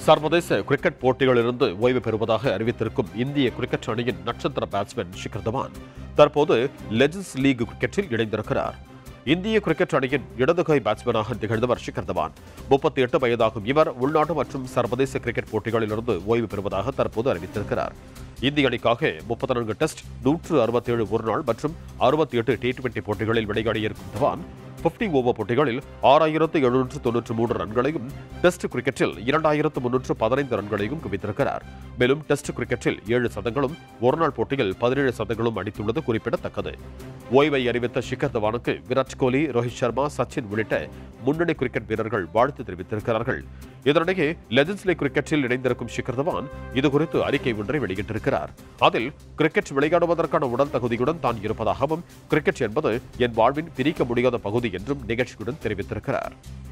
சர்வதேச கிரிக்கெட் போட்டிகளிலிருந்து ஓய்வு பெறுவதாக அறிவித்திருக்கும் இந்திய கிரிக்கெட் அணியின் நட்சத்திர பேட்ஸ்மேன் ஷிகர் தவான் தற்போது லெஜண்ட்ஸ் லீக் கிரிக்கெட்டில் இணைந்திருக்கிறார் இந்திய கிரிக்கெட் அணியின் இடது கை பேட்ஸ்மேனாக திகழ்ந்தவர் ஷிகர் தவான் முப்பத்தி எட்டு வயதாகும் இவர் உள்நாட்டு மற்றும் சர்வதேச கிரிக்கெட் போட்டிகளிலிருந்து ஓய்வு பெறுவதாக தற்போது அறிவித்திருக்கிறார் இந்திய அணிக்காக முப்பத்தி நான்கு டெஸ்ட் நூற்று அறுபத்தேழு ஒருநாள் மற்றும் அறுபத்தி எட்டு டி டுவெண்டி போட்டிகளில் விளையாடியிருக்கும் தவான் 50 ஓவர் போட்டிகளில் ஆறாயிரத்து எழுநூற்று தொன்னூற்று மூன்று ரன்களையும் டெஸ்ட் கிரிக்கெட்டில் இரண்டாயிரத்து முன்னூற்று பதினைந்து ரன்களையும் குவித்திருக்கிறார் மேலும் டெஸ்ட் கிரிக்கெட்டில் ஏழு சதங்களும் ஒருநாள் போட்டியில் பதினேழு சதங்களும் அடித்துள்ளது குறிப்பிடத்தக்கது ஓய்வை அறிவித்த ஷிகர் தவானுக்கு விராட் கோலி ரோஹித் சர்மா சச்சின் உள்ளிட்ட முன்னணி கிரிக்கெட் வீரர்கள் வாழ்த்து தெரிவித்திருக்கிறார்கள் இதனிடையே லெஜண்ட்ஸ் லீக் கிரிக்கெட்டில் இணைந்திருக்கும் ஷிகர் தவான் இதுகுறித்து அறிக்கை ஒன்றை வெளியிட்டிருக்கிறார் அதில் கிரிக்கெட் விளையாடுவதற்கான உடல் தகுதியுடன் தான் இருப்பதாகவும் கிரிக்கெட் என்பது என் வாழ்வின் பிரிக்க முடியாத பகுதி என்றும் நிகழ்ச்சியுடன் தெரிவித்திருக்கிறார்